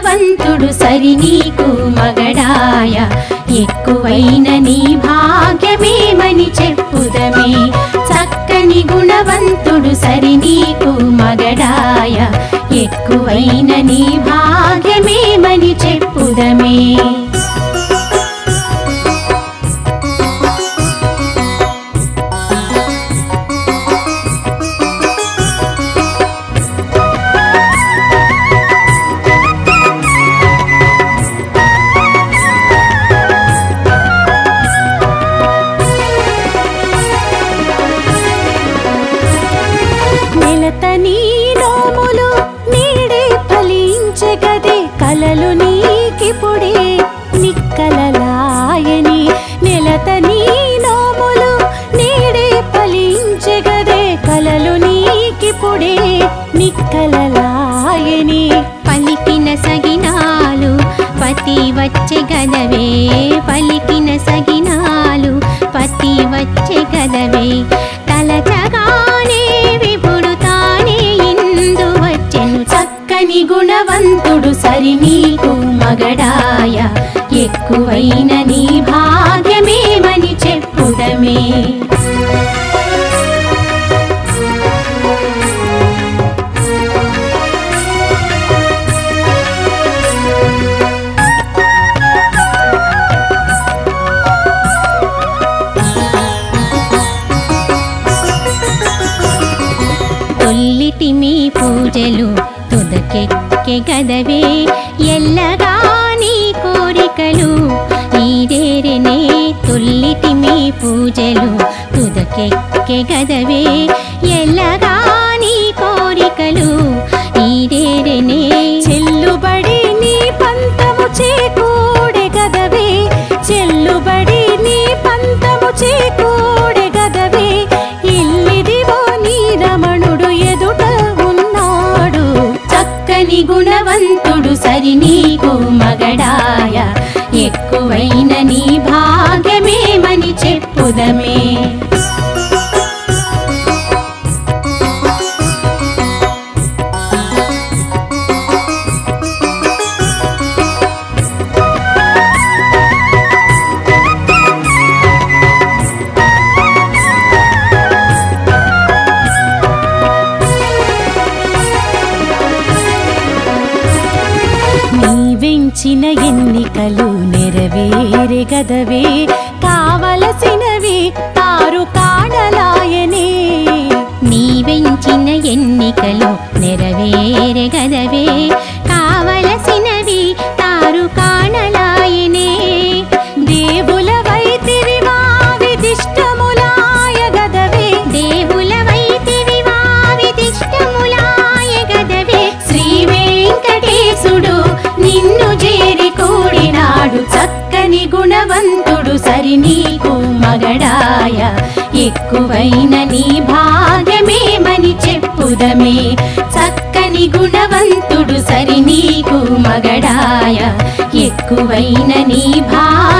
గుణవంతుడు సరి నీకు మగడాయ ఎక్కువైన నీ భాగ్యమేమని చెప్పుదమే చక్కని గుణవంతుడు సరి నీకు మగడాయ ఎక్కువైన నీ భాగ్యమేమని చెప్పుదమే నెలత నీ నోములు నీడే ఫలించగదే కలలు నీకిపుడే నిక్కలలాయని నెలత నీ నోములు నీడే ఫలించగదే కలలు నీకిపుడే నిక్కలలాయని పలికిన సగినాలు పతి వచ్చే గదవే పలికిన సగినాలు పతి వచ్చే గదవే తలచగానే విపుడు తానే ఇందు వచ్చెను చక్కని గుణవంతుడు సరి నీకు మగడాయ ఎక్కువైన నీ భాగ్యమేమని చెప్పుదమే తొల్లిటి మీ పూజలు తుదకెక్కె గదవే ఎల్లగా నీ కోరికలు ఈడేరెనే తొల్లిటి మీ పూజలు తుదకెక్కె గదవే ఎల్లగా నీ కోరికలు ఈడేరెనే చెల్లుబడి నీ పంతము చేకూడె గదవే చెల్లుబడి నీ పంతము చేకూడె గదవే ఇల్లిదివో నీ రమణుడు ఎదుట ఉన్నాడు చక్కని గుణవంతుడు సరి నీకు మగడాయ ఎక్కువైన నీ భాగ్యమేమని చెప్పుదమే నీ వెంచిన ఎన్నికలు నెరవేరే గదవే కావలసినవి తారు కాణలాయనే నీ వెంచిన ఎన్నికలు నెరవేరే గదవే కావలసినవి తారు కాణలాయనే దేవుల వైతివి విదిష్టములాయ గదవే దేవుల వైతివి విదిష్టములాయ గదవే శ్రీ వెంకటేశుడు నిన్ను చేరి కూడినాడు చక్కని గుణవంతుడు సరి నీకు మగడాయ ఎక్కువైన నీ భాగ్యమేమని చెప్పుదమే చక్కని గుణవంతుడు సరి నీకు మగడాయ ఎక్కువైన నీ భా